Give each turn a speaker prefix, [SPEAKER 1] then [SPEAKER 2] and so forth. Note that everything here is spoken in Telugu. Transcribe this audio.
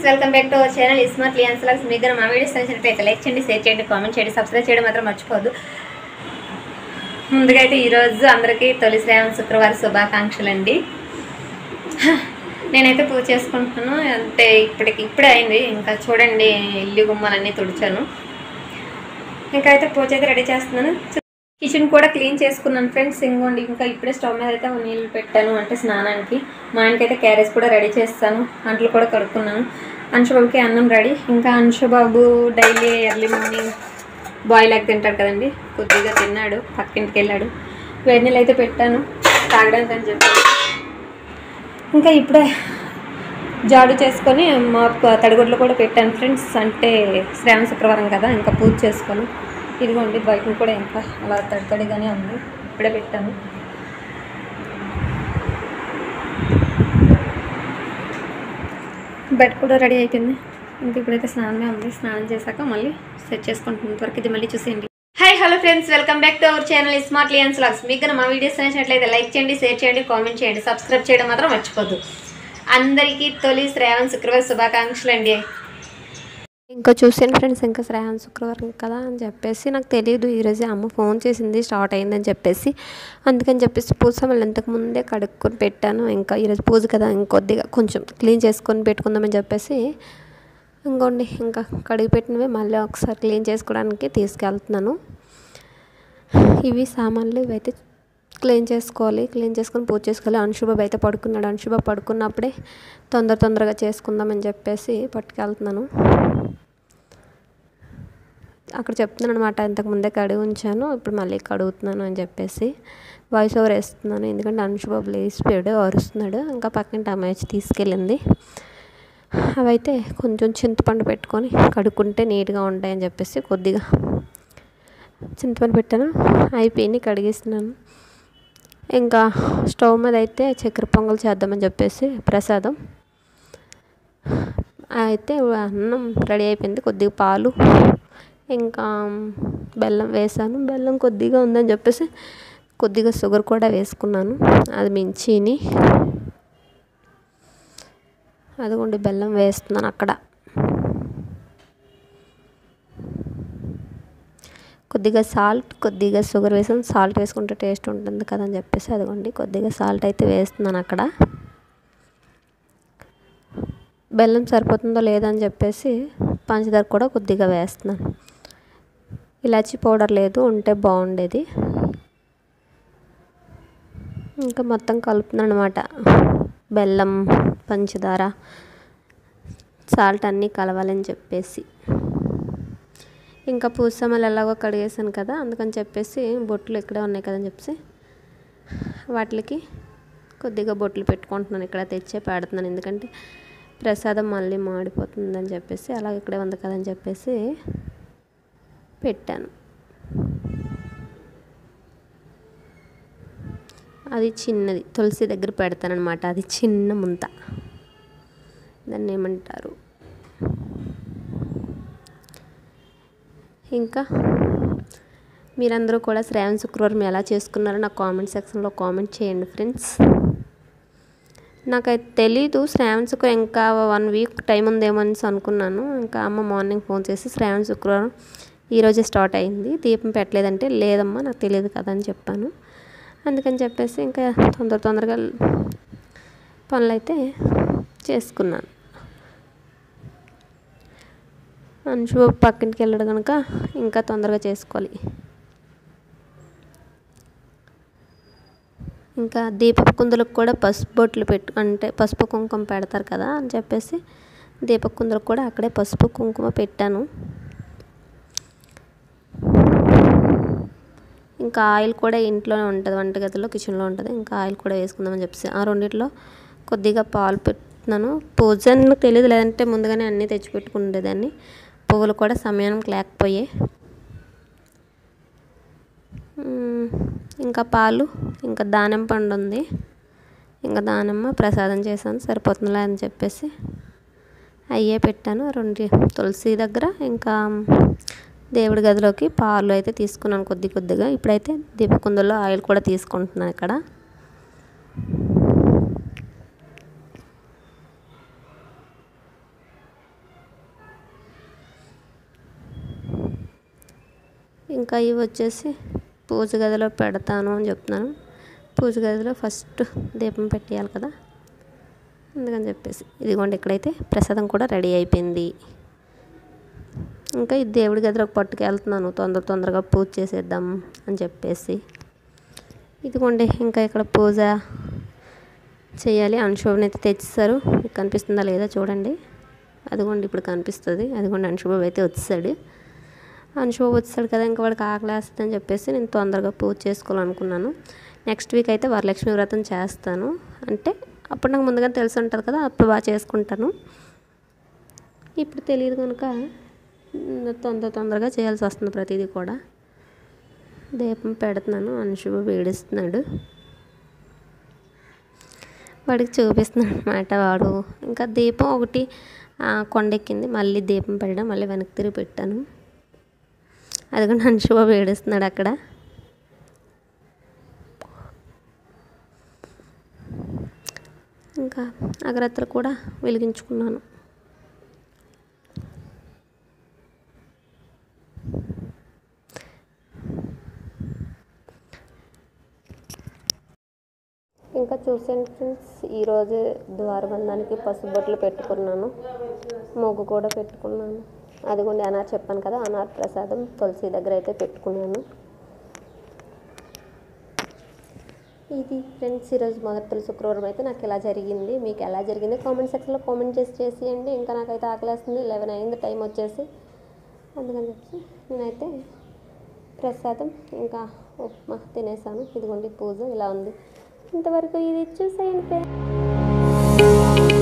[SPEAKER 1] welcome back to our channel smart lions logs మీకు కనుక మా వీడియోస్ నచ్చినట్లయితే లైక్ చేయండి షేర్ చేయండి కామెంట్ చేయండి సబ్స్క్రైబ్ చేయడం మాత్రం మర్చిపోవద్దు ముందుగా అయితే ఈరోజు అందరికీ తొలి శ్రావణ శుక్రవారం శుభాకాంక్షలు అండి నేనైతే పూజ చేసుకుంటున్నాను అంటే ఇప్పటికి ఇప్పుడే అయింది ఇంకా చూడండి ఇల్లు గుమ్మాలన్నీ తుడిచాను ఇంకా అయితే పూజ అయితే రెడీ చేస్తున్నాను కిచెన్ కూడా క్లీన్ చేసుకున్నాను ఫ్రెండ్స్ ఇంకోండి ఇంకా ఇప్పుడే స్టవ్ మీద అయితే నీళ్ళు పెట్టాను అంటే స్నానానికి మా ఆయనకైతే క్యారేజ్ కూడా రెడీ చేస్తాను అంట్లు కూడా కడుక్కున్నాను అంశుబాబుకి అన్నం రెడీ ఇంకా Anshubabu daily early morning boil egg తింటాడు కదండి కొద్దిగా తిన్నాడు పక్కింటికి వెళ్ళాడు వేడి నీళ్ళు అయితే పెట్టాను తాగడానికి అని చెప్పి ఇంకా ఇప్పుడే జాడు చేసుకొని మా తడిగుడ్లు కూడా పెట్టాను ఫ్రెండ్స్ అంటే శ్రావణ శుక్రవారం కదా ఇంకా పూజ చేసుకొని ఇదిగోండి బయట కూడా ఇంకా అలా తడి తడిగానే ఉంది ఇప్పుడే పెట్టాను బెడ్ కూడా రెడీ అయిపోయింది ఇంక ఇప్పుడైతే స్నానమే ఉంది స్నానం చేశాక మళ్ళీ సెట్ చేసుకుంటుంది వరకు ఇది మళ్ళీ చూసేయండి hi hello friends welcome back to our channel smart lions logs మీకు కనుక మా వీడియోస్ నచ్చినట్లయితే లైక్ చేయండి షేర్ చేయండి కామెంట్ చేయండి సబ్స్క్రైబ్ చేయడం మాత్రం మర్చిపోద్దు అందరికీ తొలి శ్రావణ శుక్రవారం శుభాకాంక్షలు అండి
[SPEAKER 2] ఇంకా చూసాను ఫ్రెండ్స్ ఇంకా శ్రావణ శుక్రవారం కదా అని చెప్పేసి నాకు తెలియదు ఈరోజు అమ్మ ఫోన్ చేసింది స్టార్ట్ అయిందని చెప్పేసి అందుకని చెప్పేసి పూజ మళ్ళీ ఇంతకు ముందే కడుక్కొని పెట్టాను ఇంకా ఈరోజు పూజ కదా ఇంకొద్దిగా కొంచెం క్లీన్ చేసుకొని పెట్టుకుందామని చెప్పేసి ఇంకోండి ఇంకా కడిగి పెట్టినవి మళ్ళీ ఒకసారి క్లీన్ చేసుకోవడానికి తీసుకెళ్తున్నాను ఇవి సామాన్లు ఇవైతే క్లీన్ చేసుకోవాలి క్లీన్ చేసుకొని పూజ చేసుకోవాలి అంశుబాబు అయితే పడుకున్నాడు అంశుబాబు పడుకున్నప్పుడే తొందర తొందరగా చేసుకుందామని చెప్పేసి పట్టుకెళ్తున్నాను అక్కడ చెప్తున్నాను అనమాట ఇంతకు ముందే కడిగి ఉంచాను ఇప్పుడు మళ్ళీ కడుగుతున్నాను అని చెప్పేసి వాయిస్ ఓవర్ వేస్తున్నాను ఎందుకంటే అంశుబాబు లేచిపోయాడు అరుస్తున్నాడు ఇంకా పక్కింటి అమ్మాయి వచ్చి తీసుకెళ్ళింది అవైతే కొంచెం చింతపండు పెట్టుకొని కడుక్కుంటే నీట్గా ఉంటాయని చెప్పేసి కొద్దిగా చింతపండు పెట్టాను అయిపోయింది కడిగేస్తున్నాను ఇంకా స్టవ్ మీద అయితే చక్కెర పొంగల్ చేద్దామని చెప్పేసి ప్రసాదం అయితే అన్నం రెడీ అయిపోయింది కొద్దిగా పాలు ఇంకా బెల్లం వేసాను బెల్లం కొద్దిగా ఉందని చెప్పేసి కొద్దిగా షుగర్ కూడా వేసుకున్నాను అది మించిని అదిగోండి బెల్లం వేస్తున్నాను అక్కడ కొద్దిగా సాల్ట్ కొద్దిగా షుగర్ వేసాను సాల్ట్ వేసుకుంటే టేస్ట్ ఉంటుంది కదా అని చెప్పేసి అదిగోండి కొద్దిగా సాల్ట్ అయితే వేస్తున్నాను అక్కడ బెల్లం సరిపోతుందో లేదని చెప్పేసి పంచదార కూడా కొద్దిగా వేస్తున్నాను ఇలాచీ పౌడర్ లేదు ఉంటే బాగుండేది ఇంకా మొత్తం కలుపుతున్నాను అనమాట బెల్లం పంచదార సాల్ట్ అన్నీ కలవాలని చెప్పేసి ఇంకా పూసమ్మలు ఎలాగో కడిగేసాను కదా అందుకని చెప్పేసి బొట్లు ఇక్కడే ఉన్నాయి కదని చెప్పేసి వాటికి కొద్దిగా బొట్లు పెట్టుకుంటున్నాను ఇక్కడ తెచ్చే పెడుతున్నాను ఎందుకంటే ప్రసాదం మళ్ళీ మాడిపోతుందని చెప్పేసి అలాగే ఇక్కడే ఉంది కదని చెప్పేసి పెట్టాను అది చిన్నది తులసి దగ్గర పెడతానమాట అది చిన్న ముంత దాన్ని ఏమంటారు ఇంకా మీరందరూ కూడా శ్రావణ శుక్రవారం ఎలా చేసుకున్నారో నాకు కామెంట్ సెక్షన్లో కామెంట్ చేయండి ఫ్రెండ్స్ నాకైతే తెలీదు శ్రావణ శుక్రవారం ఇంకా వన్ వీక్ టైం ఉందేమో అనేసి అనుకున్నాను ఇంకా అమ్మ మార్నింగ్ ఫోన్ చేసి శ్రావణ శుక్రవారం ఈరోజే స్టార్ట్ అయింది దీపం పెట్టలేదంటే లేదమ్మా నాకు తెలియదు కదా అని చెప్పాను అందుకని చెప్పేసి ఇంకా తొందర తొందరగా పనులు అయితే చేసుకున్నాను అంశు పక్కింటికి వెళ్ళడం కనుక ఇంకా తొందరగా చేసుకోవాలి ఇంకా దీపపు కుందులకు కూడా పసుపు బొట్లు పెట్టు అంటే పసుపు కుంకుమ పెడతారు కదా అని చెప్పేసి దీపపు కుందులకు కూడా అక్కడే పసుపు కుంకుమ పెట్టాను ఇంకా ఆయిల్ కూడా ఇంట్లోనే ఉంటుంది వంటగదిలో కిచెన్లో ఉంటుంది ఇంకా ఆయిల్ కూడా వేసుకుందామని చెప్పేసి ఆ రెండిట్లో కొద్దిగా పాలు పెట్టున్నాను పూజ నాకు తెలియదు లేదంటే ముందుగానే అన్నీ తెచ్చిపెట్టుకుండేదాన్ని పువ్వులు కూడా సమయానికి లేకపోయే ఇంకా పాలు ఇంకా దానిమ్మ పండు ఉంది ఇంకా దానిమ్మ ప్రసాదం చేశాను సరిపోతుందిలే అని చెప్పేసి అయ్యే పెట్టాను రెండు తులసి దగ్గర ఇంకా దేవుడి గదిలోకి పాలు అయితే తీసుకున్నాను కొద్ది కొద్దిగా ఇప్పుడైతే దీపకుందులో ఆయిల్ కూడా తీసుకుంటున్నాను ఇక్కడ ఇంకా ఇవి వచ్చేసి పూజ గదిలో పెడతాను అని చెప్తున్నాను పూజ గదిలో ఫస్ట్ దీపం పెట్టేయాలి కదా అందుకని చెప్పేసి ఇదిగోండి ఇక్కడైతే ప్రసాదం కూడా రెడీ అయిపోయింది ఇంకా ఈ దేవుడి గదిలోకి పట్టుకెళ్తున్నాను తొందర తొందరగా పూజ చేసేద్దాం అని చెప్పేసి ఇదిగోండి ఇంకా ఇక్కడ పూజ చేయాలి అన్షోభని అయితే తెచ్చేసారు మీకు కనిపిస్తుందా లేదా చూడండి అదిగోండి ఇప్పుడు కనిపిస్తుంది అదిగోండి అన్షోభ అయితే వచ్చేసాడు అన్షోభ వచ్చేసాడు కదా ఇంకా వాడికి ఆకలి వేస్తుందని చెప్పేసి నేను తొందరగా పూజ చేసుకోవాలనుకున్నాను నెక్స్ట్ వీక్ అయితే వరలక్ష్మి వ్రతం చేస్తాను అంటే అప్పుడు నాకు ముందుగా తెలిసి ఉంటుంది కదా అప్పుడు బాగా చేసుకుంటాను ఇప్పుడు తెలియదు కనుక ఉమ్, తొందర తొందరగా చేయాల్సి వస్తుంది ప్రతిదీ కూడా దీపం పెడుతున్నాను అనుశుభ వేడిస్తున్నాడు వాడికి చూపిస్తున్నాడు అనమాట వాడు ఇంకా దీపం ఒకటి ఆ, కొండెక్కింది మళ్ళీ దీపం పెట్టడం మళ్ళీ వెనక్కి తిరిగి పెట్టాను అది కూడా అనుశుభ వేడిస్తున్నాడు అక్కడ ఇంకా అగరత్తులు కూడా వెలిగించుకున్నాను ఇంకా చూసాను ఫ్రెండ్స్ ఈరోజు ద్వారబంధానికి పసుబొట్లు పెట్టుకున్నాను మొగ్గు కూడా పెట్టుకున్నాను అదిగోండి అనార్ చెప్పాను కదా అనార్ ప్రసాదం తులసి దగ్గర అయితే పెట్టుకున్నాను ఇది ఫ్రెండ్స్ ఈరోజు మొదటి శుక్రవారం అయితే నాకు ఎలా జరిగింది మీకు ఎలా జరిగింది కామెంట్ సెక్షన్లో కామెంట్ చేసి చేసేయండి ఇంకా నాకైతే ఆకలేస్తుంది లెవెన్ అయింది టైం వచ్చేసి అందుకని చెప్పి నేనైతే ప్రసాదం ఇంకా ఉప్మా తినేసాను ఇదిగోండి పూజ ఇలా ఉంది ఇంతవరకు ఇది చూసేయండి ఫ్రెండ్స్